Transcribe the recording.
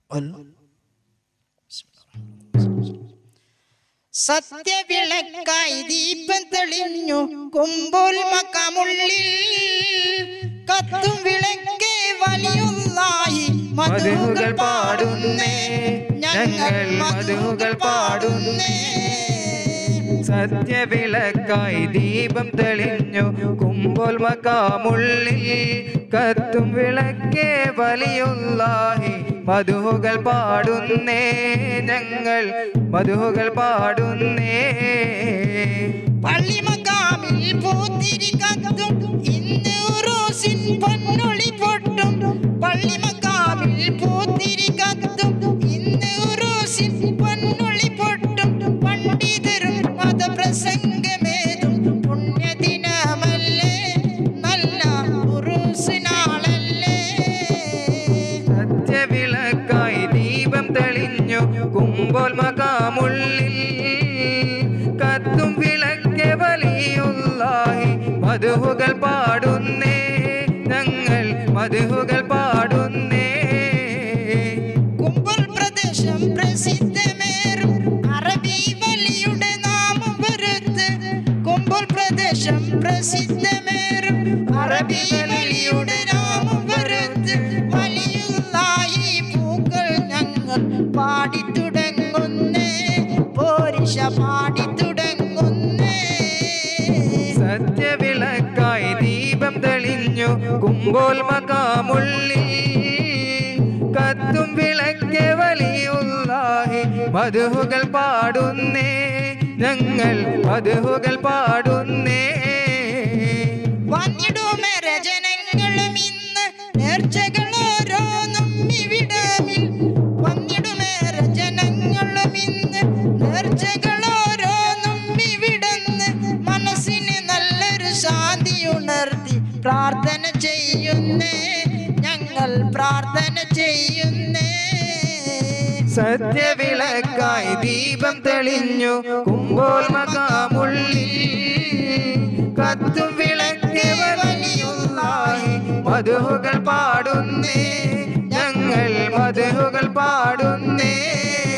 സത്യവിളക്കായി ദീപം തെളിഞ്ഞു കുമ്പോൾ മക്കമുള്ളിൽ കത്തും വിളക്കേ വലിയുള്ളായി മധുകൾ പാടുന്നേ ഞങ്ങൾ മധുകൾ പാടുന്നേ സത്യവിളക്കായി ദീപം തെളിഞ്ഞു കുമ്പോൾ മക്കാമുള്ളിൽ കത്തും വിളക്കേ വലിയുള്ളാഹി മധുകൾ പാടുന്നേ ഞങ്ങൾ മധുകൾ പാടുന്നേ പള്ളിമക്കാമിൽ പൂത്തിരി കത്തും ഇന്ന് ഉറൂസിൻ പൊന്നൊളി പൊട്ടും പള്ളിമക്കാമിൽ പൂത്തിരി കത്തും ഇന്ന് ഉറൂസിൻ പൊന്നൊളി പൊട്ടും പണ്ഡിതരും മതപ്രസംഗമേതും പുണ്യദിനമല്ലേ നല്ല ഉറൂസ് നാളല്ലേ സത്യവിളക്കായി ദീപം തെളിഞ്ഞു കുമ്പോൾ മകാമുള്ളിൽ കത്തും വിളക്കെ വലിയുള്ളാഹി മധുഹുകൾ പാടുന്നേ ഞങ്ങൾ മധുഹുകൾ പാടുന്നേ കുമ്പൽ പ്രദേശം പ്രസിദ്ധമേറും അറബി വലിയുടെ നാമം വരുത്ത് കുമ്പൽ പ്രദേശം പ്രസിദ്ധമേറും അറബി വലിയുടെ നാമം വരുത്ത് വലിയുള്ളായി പൂക്കൾ ഞങ്ങൾ പാടിത്തുടങ്ങുന്നേ പോരിഷ പാടിത്തുടങ്ങുന്നേ സത്യവിളക്കായി ദീപം തെളിഞ്ഞു കുമ്പോൾ മകാമുള്ളിൽ കത്തും വിളക്കെ വലിയുള്ളാഹി മധുഹുകൾ പാടുന്നേ ഞങ്ങൾ മധുഹുകൾ പാടുന്നേ വന്നിടുമേ രചനങ്ങളും ഇന്ന് നേർച്ചകൾ ഓരോന്നും ഇവിടമിൽ വന്നിടുമേ രചനങ്ങളും ഇന്ന് നേർച്ചകൾ ഓരോന്നും ഇവിടുന്ന് മനസ്സിന് നല്ലൊരു ശാന്തി ഉണർത്തി പ്രാർത്ഥന ചെയ്യുന്നേ ഞങ്ങൾ പ്രാർത്ഥന ചെയ്യുന്നേ സത്യവിളക്കായി ദീപം തെളിഞ്ഞു കുമ്പോൾ മകാമുള്ളിൽ കത്തും വിളക്കെ വലിയുള്ളായി മധുഹുകൾ പാടുന്നേ ഞങ്ങൾ മധുഹുകൾ പാടുന്നേ